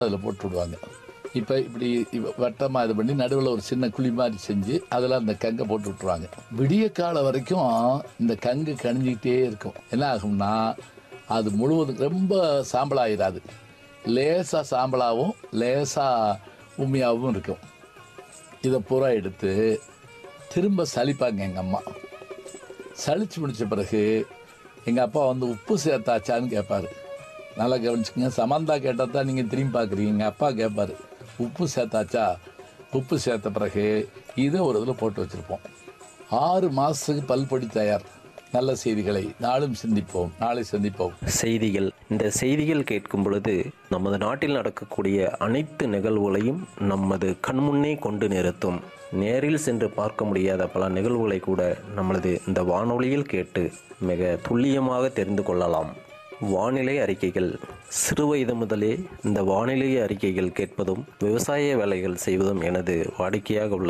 அதில் போட்டு விடுவாங்க இப்போ இப்படி வட்டமாக இது பண்ணி நடுவில் ஒரு சின்ன குழி மாதிரி செஞ்சு அதில் அந்த கங்கை போட்டு விட்டுருவாங்க விடிய காலம் வரைக்கும் இந்த கங்கு கணிஞ்சிக்கிட்டே இருக்கும் என்ன ஆகும்னா அது முழுவதும் ரொம்ப சாம்பலாயிராது லேசாக சாம்பலாகவும் லேசாக உண்மையாகவும் இருக்கும் இதை பூரா எடுத்து திரும்ப சலிப்பாங்க எங்கள் அம்மா சலிச்சு முடிச்ச பிறகு எங்கள் அப்பா வந்து உப்பு சேர்த்தாச்சான்னு கேட்பாரு நல்லா கவனிச்சுக்கங்க சமந்தா கேட்டால் தான் நீங்கள் திரும்பி பார்க்குறீங்க எங்கள் அப்பா கேட்பாரு உப்பு சேர்த்தாச்சா உப்பு சேர்த்த பிறகு இதை ஒரு இதில் போட்டு வச்சுருப்போம் ஆறு மாதத்துக்கு பல்பொடி தயார் நல்ல செய்திகளை நாளும் சிந்திப்போம் நாளை சந்திப்போம் செய்திகள் இந்த செய்திகள் கேட்கும் பொழுது நமது நாட்டில் நடக்கக்கூடிய அனைத்து நிகழ்வுகளையும் நமது கண்முன்னே கொண்டு நிறுத்தும் நேரில் சென்று பார்க்க முடியாத பல நிகழ்வுகளை கூட நம்மளது இந்த வானொலியில் கேட்டு மிக துல்லியமாக தெரிந்து கொள்ளலாம் வானிலை அறிக்கைகள் சிறுவயது முதலே இந்த வானிலை அறிக்கைகள் கேட்பதும் விவசாய வேலைகள் செய்வதும் எனது வாடிக்கையாக உள்ளது